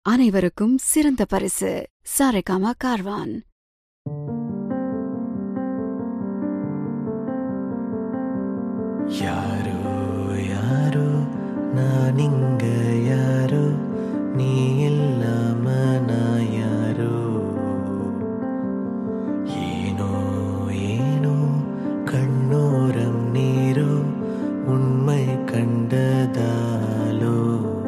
அனைவருக்கும் சிறந்த பரிசு சாரேகாமா கார்வான் யாரோ யாரோ நான் இங்க யாரோ நீ இல்லாம நான் யாரோ ஏனோ ஏனோ கண்ணோரம் நீரோ உண்மை கண்டதாலோ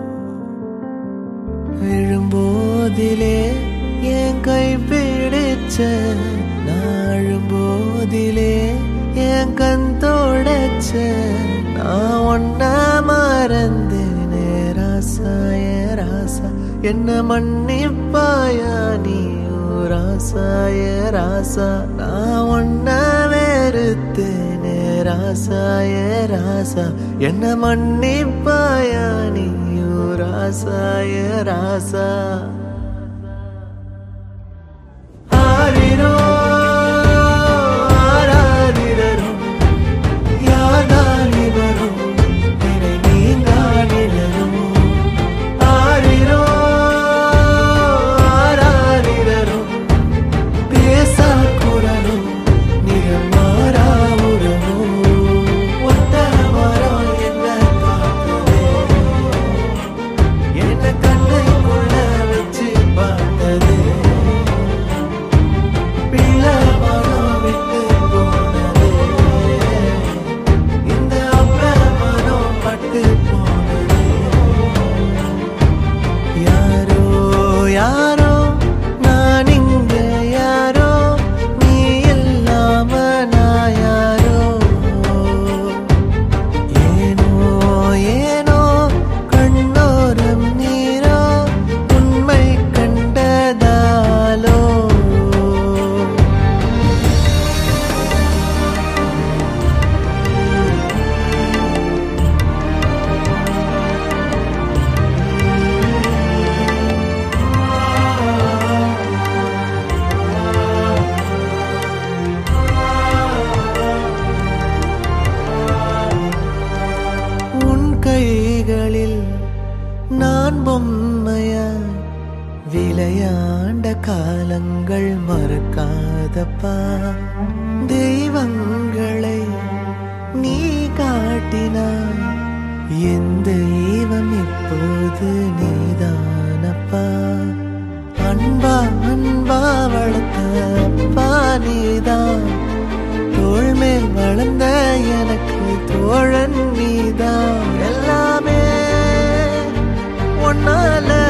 விழும்போதிலே என் கை பிடிச்ச நாழும்போதிலே என் கண் தொடச்ச நான் ஒன்ன மறந்தேனே ராசா ஏ ராசா என்ன மன்னிப்பாயா நீ ராசா ஏ ராசா நான் ஒன்ன வெறுத்தேனே ராசா ஏ ராசா என்ன மன்னிப்பாயா நீ ராசா ஏ ராசா ஆரிரோ ஆராரிரரோ யார்தான் இவரோ என்னை நீங்காடினரோ ஆரிரோ ஆராரிரரோ பேசா குரலோ நிறம் மாறா உறவோ ஒத்த மரம் என்ன காத்ததே என்ன கண்ணுக்குள்ள வச்சு பார்த்தது பிள்ளை மனம் விட்டு போனது இந்த அப்ப மனம் பட்டு போனது யாரோ யாரோ நான் இங்க யாரோ நீ இல்லாம நான் யாரோ ஏனோ ஏனோ கண்ணோரம் நீரோ உண்மை கண்டதாலோ உன் கைகளில் நான் பொம்மையா விளையாண்ட காலங்கள் மறக்காதப்பா தெய்வங்களை நீ காட்டினாய் என் தெய்வம் இப்போது நீதானப்பா அன்பா அன்பா வளர்த்த அப்பா நீதான் தோள் மேல் வளர்ந்த எனக்கு தோழன் நீதான் எல்லாமே ஒன்னால